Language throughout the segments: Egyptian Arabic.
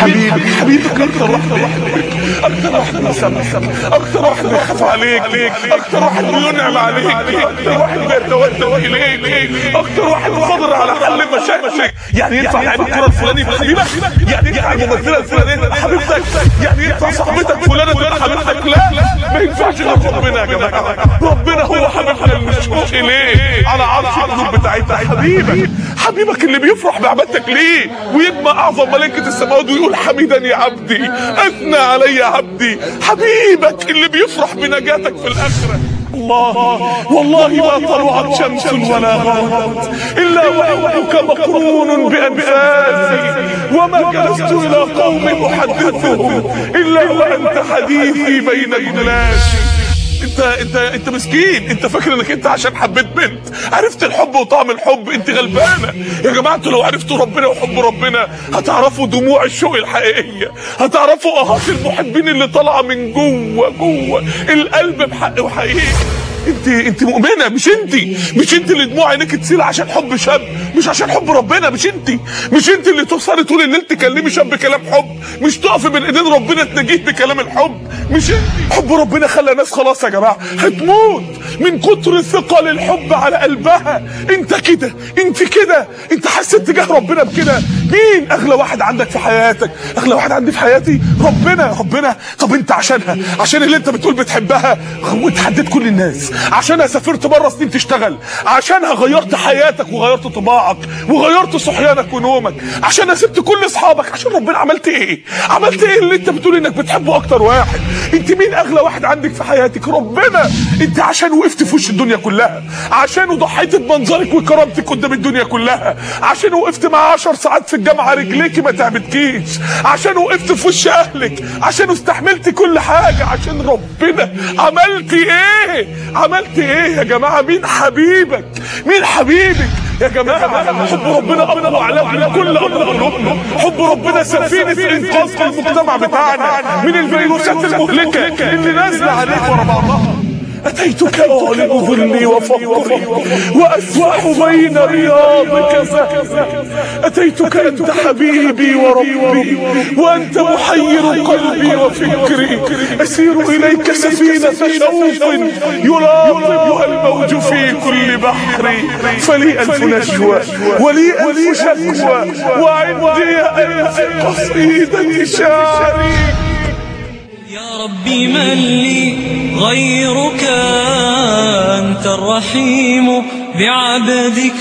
حبيبك حبيبك اكتر واحد بيحبك اكتر واحد بيسامحك اكتر واحد بيخاف عليك اكتر واحد بينعم عليك اكتر واحد بيتوجه اليك اكتر واحد قادر على حل مشاكلك يعني ينفع لعيب الكره الفلاني حبيبك يعني ينفع الممثله الفلانيه حبيبتك يعني ينفع صاحبتك فلانه تبقى حبيبتك لا ما ينفعش غير ربنا يا جماعه ربنا هو حبيبنا المشوق اليه على عرش القلوب بتاعتنا حبيبك حبيبك اللي بيفرح بعبادتك ليه ويجمع اعظم ملائكه السماوات ويقول حميدا يا عبدي اثنى علي يا عبدي حبيبك اللي بيفرح بنجاتك في الاخره الله والله ما طلعت شمس ولا غربت الا وحبك مقرون بانفاسي وما جلست الى قوم احدثهم الا وانت حديثي بين جلاسي انت انت انت مسكين انت فاكر انك انت عشان حبيت بنت عرفت الحب وطعم الحب انت غلبانه يا جماعه انتوا لو عرفتوا ربنا وحب ربنا هتعرفوا دموع الشوق الحقيقيه هتعرفوا اهات المحبين اللي طالعه من جوه جوه القلب بحق وحقيقي انت انت مؤمنه مش انت مش انت اللي دموع عينيك تسيل عشان حب شاب مش عشان حب ربنا مش انت مش انت اللي توصلي طول الليل تكلمي شاب بكلام حب مش تقفي بين ايدين ربنا تنجيه بكلام الحب مش انت حب ربنا خلى ناس خلاص يا جماعه هتموت من كتر ثقل الحب على قلبها انت كده انت كده انت حاسس تجاه ربنا بكده مين اغلى واحد عندك في حياتك اغلى واحد عندي في حياتي ربنا ربنا طب انت عشانها عشان اللي انت بتقول بتحبها وتحديت كل الناس عشانها سافرت بره سنين تشتغل عشانها غيرت حياتك وغيرت طباعك وغيرت صحيانك ونومك عشانها سبت كل اصحابك عشان ربنا عملت ايه عملت ايه اللي انت بتقول انك بتحبه اكتر واحد انت مين اغلى واحد عندك في حياتك ربنا انت عشان وقفت في وش الدنيا كلها عشان ضحيت بمنظرك وكرامتك قدام الدنيا كلها عشان وقفت مع 10 ساعات في الجامعه رجليكي ما تعبتكيش عشان وقفت في وش اهلك عشان استحملت كل حاجه عشان ربنا عملت ايه عملت ايه يا جماعه مين حبيبك مين حبيبك يا جماعه حب ربنا اقوى علام من كل امر قلوبنا حب ربنا سفينه انقاذ المجتمع بتاعنا من الفيروسات المهلكه اللي نازله عليك ورا بعضها أتيتك أعلن ظلي وفقري وأسبح بين رياضك زهزه أتيتك أنت حبيبي وربي وأنت محير قلبي وفكري أسير إليك سفينة شوق يلاطمها الموج في كل بحر فلي ألف نشوى ولي ألف شكوى وعندي ألف قصيدة شعري يا ربي من لي غيرك أنت الرحيم بعبدك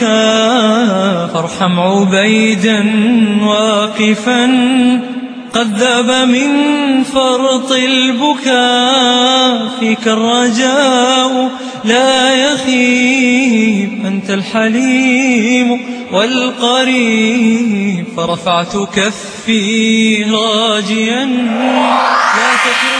فارحم عبيدا واقفا قد ذاب من فرط البكاء فيك الرجاء لا يخيب أنت الحليم والقريب فرفعت كفي راجيا لا تكن